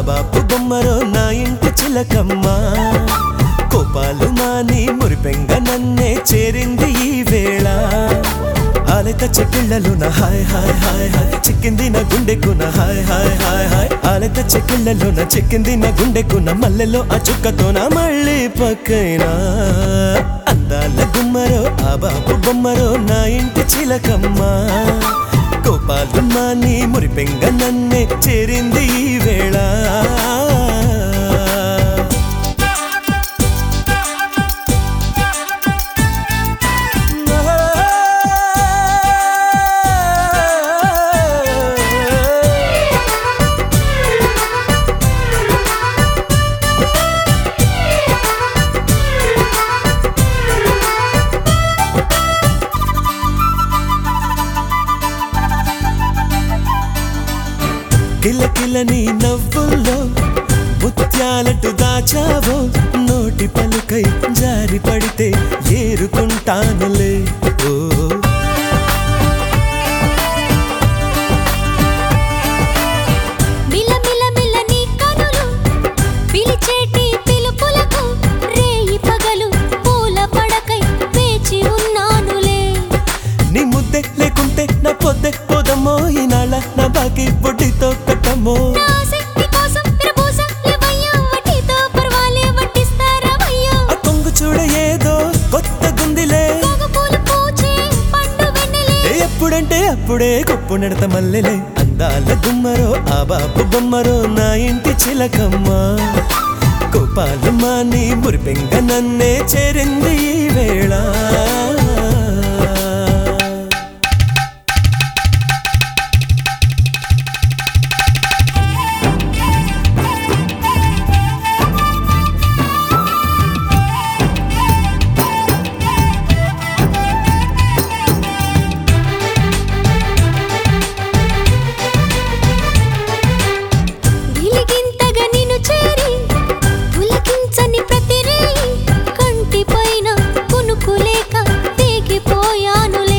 బాపు బొమ్మరో నా ఇంటి చిలకమ్మ కోపాలు మాని మురిపెంగ నన్నే చేరింది ఈ వేళ ఆలత చెక్కిళ్ళలున హాయ్ హాయ్ హాయ్ హాయ్ చిక్కింది నా గుండెకున హాయ్ హాయ్ హాయ్ హాయ్ ఆలత చెక్కిళ్ళలోన చిక్కింది నా గుండెకున మల్లెలో ఆ చుక్కతోన మళ్ళీ పక్కైనా అందాల గుమ్మరో ఆ బాపు బొమ్మరో నా ఇంటి చిలకమ్మ కోపాలు మాని మురిపెంగ నన్నే చేరింది ఈ వేళ కిలకిలని నవ్వుల్లో ముత్యాలటు దాచావో నోటి పలుకై జారి పడితే ఏరుకుంటానులే ఓ మిల మిల మిల నీ కనులు పిలిచేటి పిలుపులకు రేయి పగలు పూల పడకై వేచి ఉన్నానులే నీ ముద్దె లేకుంటే నా పొద్దె పోదమ్మో ఈనాళ్ళ నా బాకి బొడ్డితో కట్టమ్మో నా శక్తి కోసం విరబూస లేవయ్యా వడ్డీతో పర్వాలే వడ్డిస్తారవయ్యా ఆ కొంగు చూడ ఏదో కొత్త గుందిలే కోగ పూలు పూచే పండు వెన్నెలే ఏ ఎప్పుడంటే అప్పుడే కొప్పు నడత మల్లెలే అందాల గుమ్మరో ఆ బాపు బొమ్మరో నా ఇంటి చిలకమ్మ కోపాలు మాని మురిపెంగ నన్నే చేరింది ఈ వేళ గిలిగింతగా నిన్ను చేరి పులకించని ప్రతి రేయి కంటి పైన కునుకులేక తెగిపోయానులే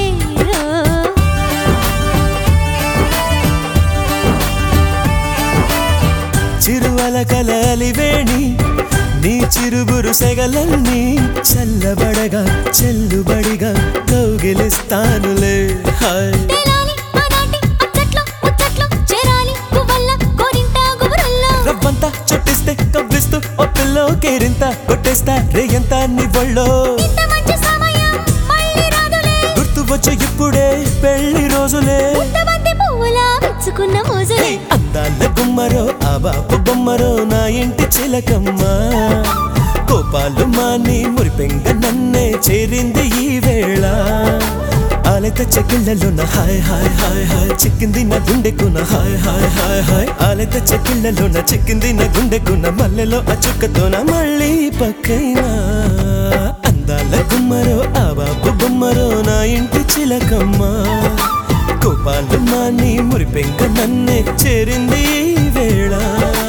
చిరువలకల అలివేణి నీ చిరుబురు సెగలన్నీ చల్లబడగా చెల్లుబడిగా కౌగిలిస్తానులే హాయ్ తేలాలి ఆనాటి అచ్చట్లో ముచ్చట్లో చేరాలి పువ్వల్ల గోరింట గుబురల్లో రవ్వంతా చుట్టిస్తే కవ్విస్తూ ఓ పిల్లో కేరింత కొట్టేస్తా రేయంత నీ ఒళ్ళో ఇంత మంచి సమయం మళ్ళీ రాదులే గుర్తు వచ్చే ఇప్పుడే పెళ్లి రోజులే ఇంతమంది పువ్వులా విచ్చుకున్న మోజులే అందాల గుమ్మరో ఆ బాపు బొమ్మరో నా ఇంటి చిలకమ్మ కోపాలు మాని మురిపెంగ నన్నే చేరింది ఈ వేళ ఆలత చెక్కిళ్ళలోన హాయ్ హాయ్ హాయ్ హాయ్ చిక్కింది నా గుండెకున హాయ్ హాయ్ హాయ్ హాయ్ ఆలత చెక్కిళ్ళలోన చిక్కింది నా గుండెకున మల్లెలో ఆ చుక్కతోన మళ్ళీ పక్కైనా అందాల గుమ్మరో ఆ బాపు బొమ్మరో నా ఇంటి చిలకమ్మ కోపాలు మాని మురిపెంక నన్నే చేరింది ఈ వేళ